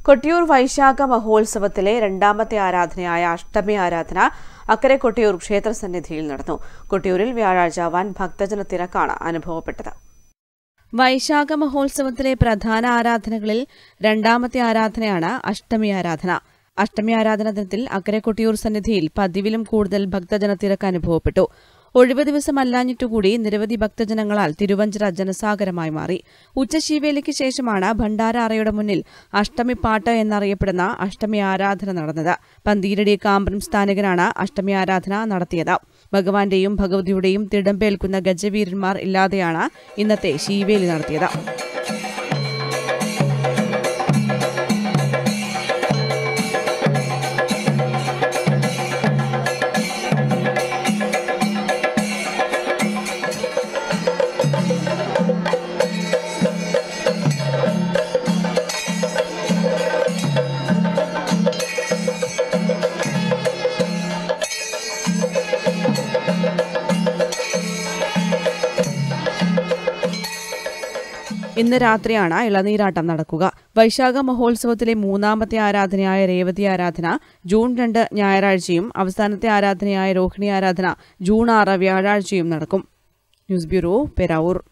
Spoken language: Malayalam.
കൊട്ടിയൂർ വൈശാഖ മഹോത്സവത്തിലെ രണ്ടാമത്തെ ആരാധനയായ അഷ്ടമി ആരാധന അക്കരെ കൊട്ടിയൂർ ക്ഷേത്ര സന്നിധിയിൽ നടന്നു കൊട്ടിയൂരിൽ വ്യാഴാഴ്ച വൻ ഭക്തജന തിരക്കാണ് അനുഭവപ്പെട്ടത് വൈശാഖ മഹോത്സവത്തിലെ പ്രധാന ആരാധനകളിൽ രണ്ടാമത്തെ ആരാധനയാണ് അഷ്ടമി ആരാധന അഷ്ടമി ആരാധന ദിനത്തിൽ അക്കരെ കൊട്ടിയൂർ സന്നിധിയിൽ പതിവിലും കൂടുതൽ ഭക്തജന തിരക്ക് അനുഭവപ്പെട്ടു ഒഴിവ് ദിവസമല്ലാഞ്ഞിട്ടുകൂടി നിരവധി ഭക്തജനങ്ങളാൽ തിരുവഞ്ചിറ ജനസാഗരമായി മാറി ഉച്ചശീവേലിക്ക് ശേഷമാണ് ഭണ്ഡാര അറയുടെ മുന്നിൽ അഷ്ടമി പാട്ട് എന്നറിയപ്പെടുന്ന അഷ്ടമി ആരാധന നടന്നത് പന്തീരടി കാമ്പം സ്ഥാനികനാണ് അഷ്ടമി ആരാധന നടത്തിയത് ഭഗവാന്റെയും ഭഗവതിയുടെയും തിടമ്പേൽക്കുന്ന ഗജവീരന്മാർ ഇല്ലാതെയാണ് ഇന്നത്തെ ശീവേലി നടത്തിയത് ഇന്ന് രാത്രിയാണ് ഇളനീരാട്ടം നടക്കുക വൈശാഖ മഹോത്സവത്തിലെ മൂന്നാമത്തെ ആരാധനയായ രേവതി ആരാധന ജൂൺ രണ്ട് ഞായറാഴ്ചയും അവസാനത്തെ ആരാധനയായ രോഹിണി ആരാധന ജൂൺ ആറ് വ്യാഴാഴ്ചയും നടക്കും ന്യൂസ് ബ്യൂറോ പെരാവൂർ